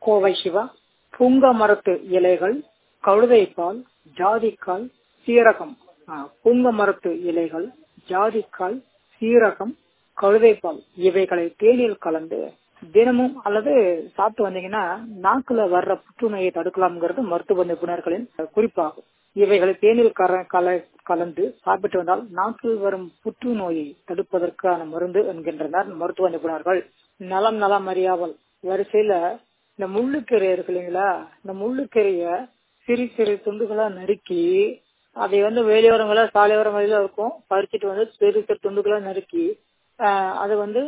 கோவை சிவா புங்க மரத்து இலைகள் கழுதைப்பால் ஜாதிக்காய் சீரகம் ஆ, புங்க மரத்து இலைகள் ஜாதிக்காய் சீரகம் கழுதைப்பால் இவைகளை தேனில் கலந்து தினமும் அல்லது சாப்பிட்டு வந்தீங்கன்னா நாக்குல வர்ற புற்றுநோயை தடுக்கலாம்ங்கிறது மருத்துவ நிபுணர்களின் குறிப்பாகும் இவைகளை தேனில் கர- கல- கலந்து சாப்பிட்டு வந்தால் நாக்கில் வரும் புற்றுநோயை தடுப்பதற்கான மருந்து என்கின்றனர் மருத்துவ நிபுணர்கள் நலம் நலம் அறியாமல் வரிசையில இந்த முள்ளுக்கீரை இருக்கு இல்லைங்களா இந்த முள்ளுக்கீரைய சிறு சிறு துண்டுகளா நறுக்கி அதை வந்து வேலையோரங்கள சாலையோரங்களில இருக்கும் பறிச்சுட்டு வந்து சிறு சிறு துண்டுகளா நறுக்கி ஆஹ் அது வந்து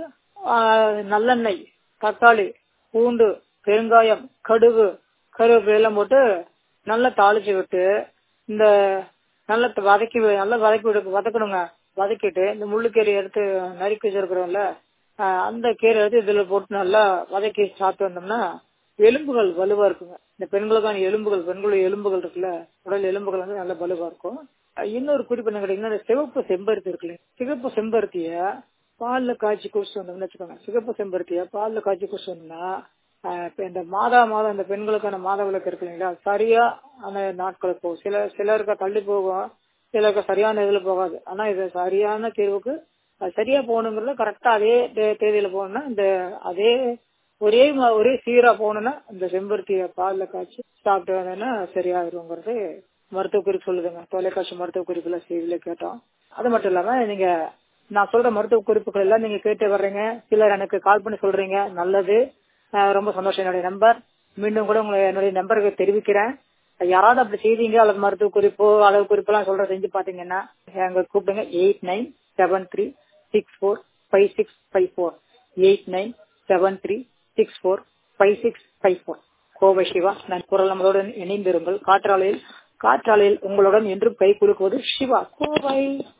ஆஹ் நல்லெண்ணெய் தக்காளி பூண்டு பெருங்காயம் கடுகு கருவேப்பிலை எல்லாம் போட்டு நல்லா தாளிச்சு விட்டு இந்த நல்லா வதக்கி நல்லா வதக்கி விடு வதக்கணுங்க வதக்கிட்டு இந்த முள்ளுக்கீரை எடுத்து நறுக்கி வச்சிருக்கிறோம்ல ஆஹ் அந்த கீரை எடுத்து இதுல போட்டு நல்லா வதக்கி சாப்பிட்டு வந்தோம்னா எலும்புகள் வலுவா இருக்குங்க இந்த பெண்களுக்கான எலும்புகள் பெண்களுடைய எலும்புகள் இருக்குல்ல உடல் எலும்புகள் வந்து நல்ல வலுவா இருக்கும் அஹ் இன்னொரு குறிப்பு என்ன கேட்டீங்கன்னா இந்த சிவப்பு செம்பருத்தி இருக்குல்ல சிவப்பு செம்பருத்திய பால்ல காய்ச்சி குடிச்சிட்டு வந்தோம்னு வச்சுக்கோங்க சிவப்பு செம்பருத்திய பால்ல காய்ச்சி குடிச்சிட்டு வந்தோம்னா ஆஹ் இப்ப இந்த மாதா மாதம் இந்த பெண்களுக்கான மாத விளக்கு இருக்கு இல்லைங்களா சரியா அந்த நாட்களுக்கு போகும் சில சிலருக்கு தள்ளி போகும் சிலருக்கு சரியான இதுல போகாது ஆனா இது சரியான தீர்வுக்கு அது சரியா போகணுங்கிறத கரெக்டா அதே தே- தேதியில போகணும்னா இந்த அதே ஒரே ம- ஒரே சீரா போகணும்னா இந்த செம்பருத்திய பால்ல காய்ச்சி சாப்பிட்டு வந்தோம்னா சரியாயிருங்கிறது மருத்துவ குறிப்பு சொல்லுதுங்க தொலைக்காட்சி மருத்துவ குறிப்புல செய்தியில கேட்டோம் அது மட்டும் இல்லாம நீங்க நான் சொல்ற மருத்துவ குறிப்புகள் எல்லாம் நீங்க கேட்டு வர்றீங்க சிலர் எனக்கு கால் பண்ணி சொல்றீங்க நல்லது அஹ் ரொம்ப சந்தோஷம் என்னுடைய நம்பர் மீண்டும் கூட உங்களை என்னுடைய நம்பருக்கு தெரிவிக்கிறேன் யாராவது அப்படி செய்தீங்க அல்லது மருத்துவ குறிப்போ அளவு குறிப்பு எல்லாம் சொல்ற செஞ்சு பாத்தீங்கன்னா எங்க கூப்பிடுங்க eight nine seven three six four five six five four eight nine seven three six four five six five four Kovai Siva நான் குரல் நம்மளுடன் இணைந்திருங்கள் காற்றாலையில் காற்றாலையில் உங்களுடன் என்றும் கை குலுக்குவது சிவா கோவை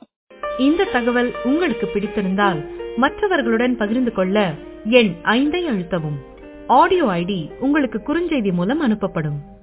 இந்த தகவல் உங்களுக்கு பிடித்திருந்தால் மற்றவர்களுடன் பகிர்ந்து கொள்ள எண் ஐந்தை அழுத்தவும் ஆடியோ ஐடி உங்களுக்கு குறுஞ்செய்தி மூலம் அனுப்பப்படும்